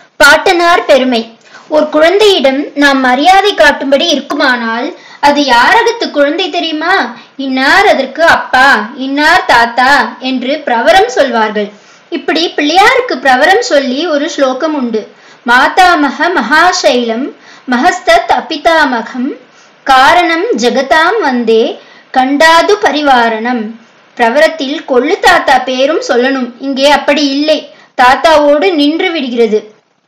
பாட்டனார் பெருமை ஒரு குழந்தையிடம் நாம் மரியாதை காட்டும்படி இருக்குமானால் அது யாரகத்து குழந்தை தெரியுமா இன்னார் அதற்கு அப்பா இன்னார் தாத்தா என்று பிரவரம் சொல்வார்கள் இப்படி பிள்ளையாருக்கு பிரவரம் சொல்லி ஒரு ஸ்லோகம் உண்டு மாதாமக மகாசைலம் மகஸ்தத் அபிதாமகம் காரணம் ஜெகதாம் வந்தே கண்டாது பரிவாரணம் பிரவரத்தில் கொள்ளு தாத்தா பேரும் சொல்லணும் இங்கே அப்படி இல்லை தாத்தாவோடு நின்று விடுகிறது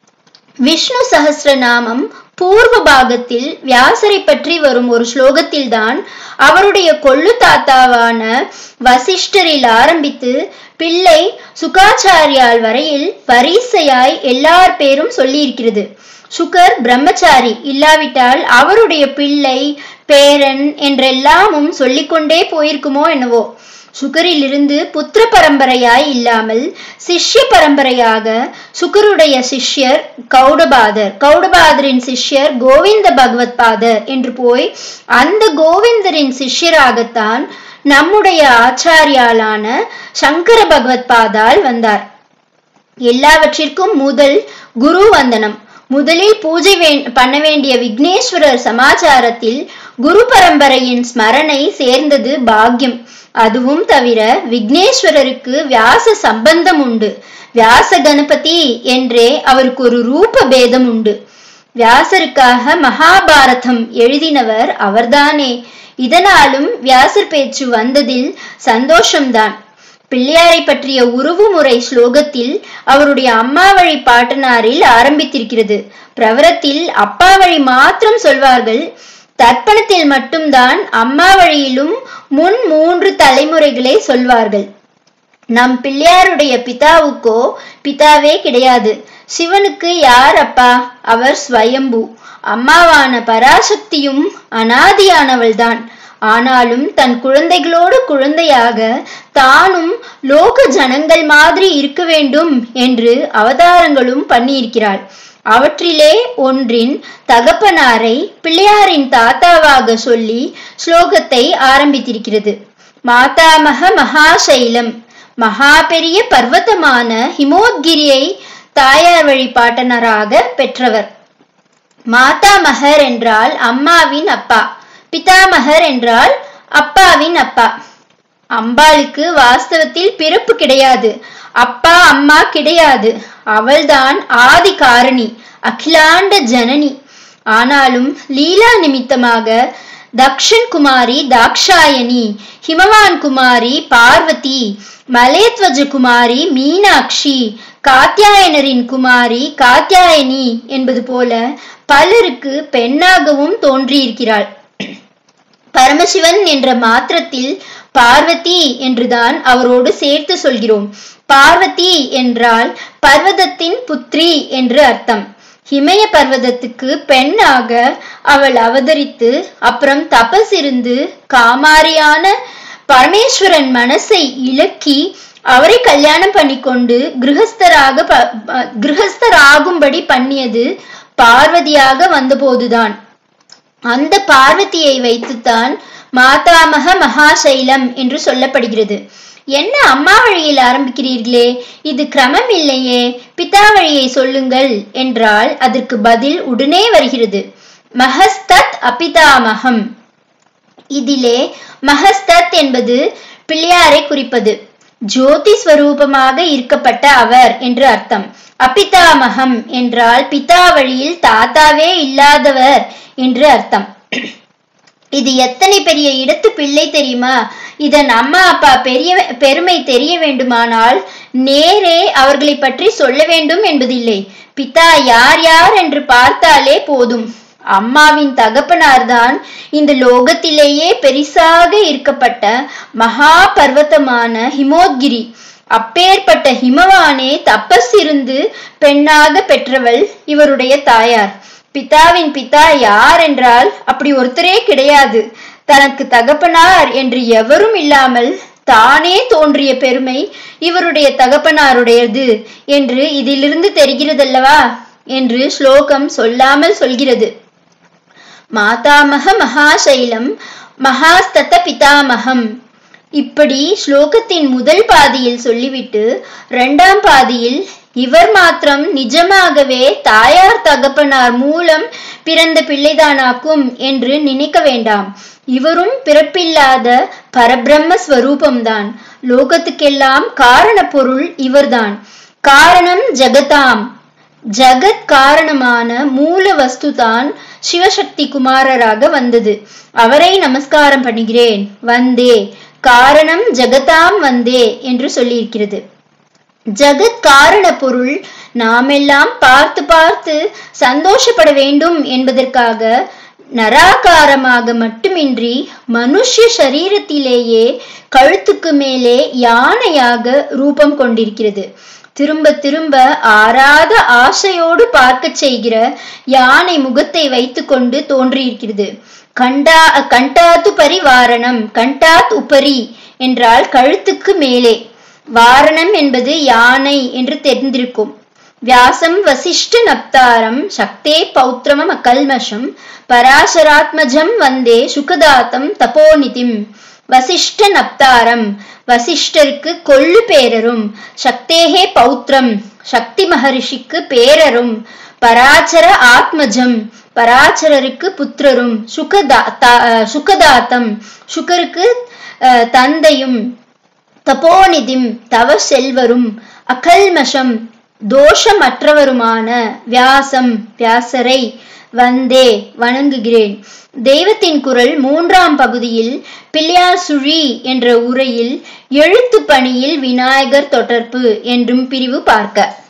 விஷ்ணு சஹஸ்ரநாமம் பூர்வ பாகத்தில் வியாசரை பற்றி வரும் ஒரு ஸ்லோகத்தில்தான் அவருடைய கொள்ளு தாத்தாவான வசிஷ்டரில் ஆரம்பித்து பிள்ளை சுகாச்சாரியால் வரையில் வரிசையாய் எல்லார் பேரும் சொல்லியிருக்கிறது சுகர் பிரம்மச்சாரி இல்லாவிட்டால் அவருடைய பிள்ளை பேரன் என்றெல்லாமும் சொல்லிக்கொண்டே போயிருக்குமோ என்னவோ சுகரிலிருந்து புத்திர பரம்பரையாய் இல்லாமல் சிஷ்ய பரம்பரையாக சுகருடைய சிஷ்யர் கௌடபாதர் கௌடபாதரின் சிஷ்யர் கோவிந்த பகவத் பாதர் என்று போய் அந்த கோவிந்தரின் சிஷ்யராகத்தான் நம்முடைய ஆச்சாரியாலான சங்கர பகவத் பாதால் வந்தார் எல்லாவற்றிற்கும் முதல் குரு வந்தனம் முதலில் பூஜை பண்ண வேண்டிய விக்னேஸ்வரர் சமாச்சாரத்தில் குரு பரம்பரையின் ஸ்மரணை சேர்ந்தது பாக்யம் அதுவும் தவிர விக்னேஸ்வரருக்கு வியாச சம்பந்தம் உண்டு வியாச கணபதி என்றே அவருக்கு ஒரு ரூப பேதம் உண்டு வியாசருக்காக மகாபாரதம் எழுதினவர் அவர்தானே இதனாலும் வியாசர் பேச்சு வந்ததில் சந்தோஷம்தான் பிள்ளையாரை பற்றிய உருவு முறை ஸ்லோகத்தில் அவருடைய அம்மா வழி பாட்டனாரில் ஆரம்பித்திருக்கிறது பிரவரத்தில் அப்பா வழி மாத்திரம் சொல்வார்கள் தர்ப்பணத்தில் மட்டும்தான் அம்மா வழியிலும் முன் மூன்று தலைமுறைகளை சொல்வார்கள் நம் பிள்ளையாருடைய பிதாவுக்கோ பிதாவே கிடையாது சிவனுக்கு யார் அப்பா அவர் ஸ்வயம்பு அம்மாவான பராசக்தியும் அனாதியானவள்தான் ஆனாலும் தன் குழந்தைகளோடு குழந்தையாக தானும் லோக ஜனங்கள் மாதிரி இருக்க வேண்டும் என்று அவதாரங்களும் பண்ணியிருக்கிறாள் அவற்றிலே ஒன்றின் தகப்பனாரை பிள்ளையாரின் தாத்தாவாக சொல்லி ஸ்லோகத்தை ஆரம்பித்திருக்கிறது மாதாமக மகாசைலம் மகா பெரிய பர்வதமான ஹிமோத்கிரியை தாயார் வழி பாட்டனராக பெற்றவர் மாதாமகர் என்றால் அம்மாவின் அப்பா பிதாமகர் என்றால் அப்பாவின் அப்பா அம்பாளுக்கு வாஸ்தவத்தில் பிறப்பு கிடையாது அப்பா அம்மா கிடையாது அவள்தான் ஆதி காரணி அகிலாண்ட ஜனனி ஆனாலும் லீலா நிமித்தமாக தக்ஷன் குமாரி தாக்ஷாயணி ஹிமவான் குமாரி பார்வதி மலேத்வஜ குமாரி மீனாட்சி காத்தியாயனரின் குமாரி காத்தியாயனி என்பது போல பலருக்கு பெண்ணாகவும் தோன்றியிருக்கிறாள் பரமசிவன் என்ற மாத்திரத்தில் பார்வதி என்றுதான் அவரோடு சேர்த்து சொல்கிறோம் பார்வதி என்றால் பர்வதத்தின் புத்ரி என்று அர்த்தம் ஹிமய பர்வதத்துக்கு பெண்ணாக அவள் அவதரித்து அப்புறம் தபஸ் இருந்து காமாரியான பரமேஸ்வரன் மனசை இலக்கி அவரை கல்யாணம் பண்ணிக்கொண்டு கிரகஸ்தராக கிரகஸ்தராகும்படி பண்ணியது பார்வதியாக வந்தபோதுதான் அந்த பார்வதியை வைத்துத்தான் மாதாமக மகாசைலம் என்று சொல்லப்படுகிறது என்ன அம்மா வழியில் ஆரம்பிக்கிறீர்களே இது கிரமம் இல்லையே பிதா வழியை சொல்லுங்கள் என்றால் அதற்கு பதில் உடனே வருகிறது மகஸ்தத் அபிதாமகம் இதிலே மகஸ்தத் என்பது பிள்ளையாரை குறிப்பது ஜோதி ஸ்வரூபமாக இருக்கப்பட்ட அவர் என்று அர்த்தம் அபிதாமகம் என்றால் பிதா வழியில் தாத்தாவே இல்லாதவர் என்று அர்த்தம் இது எத்தனை பெரிய இடத்து பிள்ளை தெரியுமா இதன் அம்மா அப்பா பெரிய பெருமை தெரிய வேண்டுமானால் நேரே அவர்களை பற்றி சொல்ல வேண்டும் என்பதில்லை பிதா யார் யார் என்று பார்த்தாலே போதும் அம்மாவின் தகப்பனார்தான் இந்த லோகத்திலேயே பெரிசாக இருக்கப்பட்ட மகா பர்வதமான ஹிமோத்கிரி அப்பேற்பட்ட ஹிமவானே தப்பஸ் இருந்து பெண்ணாக பெற்றவள் இவருடைய தாயார் பிதாவின் பிதா யார் என்றால் அப்படி ஒருத்தரே கிடையாது தனக்கு தகப்பனார் என்று எவரும் இல்லாமல் தானே தோன்றிய பெருமை இவருடைய தகப்பனாருடையது என்று இதிலிருந்து தெரிகிறதல்லவா என்று ஸ்லோகம் சொல்லாமல் சொல்கிறது மாதாமக மகாசைலம் மகாஸ்தத பிதாமகம் இப்படி ஸ்லோகத்தின் முதல் பாதியில் சொல்லிவிட்டு இரண்டாம் பாதியில் இவர் மாத்திரம் நிஜமாகவே தாயார் தகப்பனார் மூலம் பிறந்த பிள்ளைதானாக்கும் என்று நினைக்க வேண்டாம் இவரும் பிறப்பில்லாத பரபிரம்ம ஸ்வரூபம்தான் லோகத்துக்கெல்லாம் காரண பொருள் இவர்தான் காரணம் ஜெகதாம் ஜகத் காரணமான மூல வஸ்துதான் சிவசக்தி குமாரராக வந்தது அவரை நமஸ்காரம் பண்ணுகிறேன் வந்தே காரணம் ஜெகதாம் வந்தே என்று சொல்லியிருக்கிறது ஜகத் காரண பொருள் நாமெல்லாம் பார்த்து பார்த்து சந்தோஷப்பட வேண்டும் என்பதற்காக நராகாரமாக மட்டுமின்றி மனுஷ சரீரத்திலேயே கழுத்துக்கு மேலே யானையாக ரூபம் கொண்டிருக்கிறது திரும்ப திரும்ப ஆறாத ஆசையோடு பார்க்க செய்கிற யானை முகத்தை வைத்துக்கொண்டு தோன்றியிருக்கிறது கண்டா கண்டாத்து பரிவாரணம் கண்டாத் உபரி என்றால் கழுத்துக்கு மேலே வாரணம் என்பது யானை என்று தெரிந்திருக்கும் வியாசம் வசிஷ்ட நப்தாரம் சக்தே பௌத்திரமம் அகல்மஷம் பராசராத்மஜம் வந்தே சுகதாத்தம் தபோநிதிம் வசிஷ்ட நப்தாரம் வசிஷ்டருக்கு கொள்ளு பேரரும் சக்தேகே பௌத்திரம் சக்தி மகரிஷிக்கு பேரரும் பராச்சர ஆத்மஜம் பராச்சரருக்கு புத்திரரும் சுகதா சுகதாத்தம் சுகருக்கு தந்தையும் தபோநிதிம் தவ செல்வரும் அகல்மஷம் தோஷமற்றவருமான வியாசம் வியாசரை வந்தே வணங்குகிறேன் தெய்வத்தின் குரல் மூன்றாம் பகுதியில் பிள்ளையார் சுழி என்ற உரையில் எழுத்து பணியில் விநாயகர் தொடர்பு என்றும் பிரிவு பார்க்க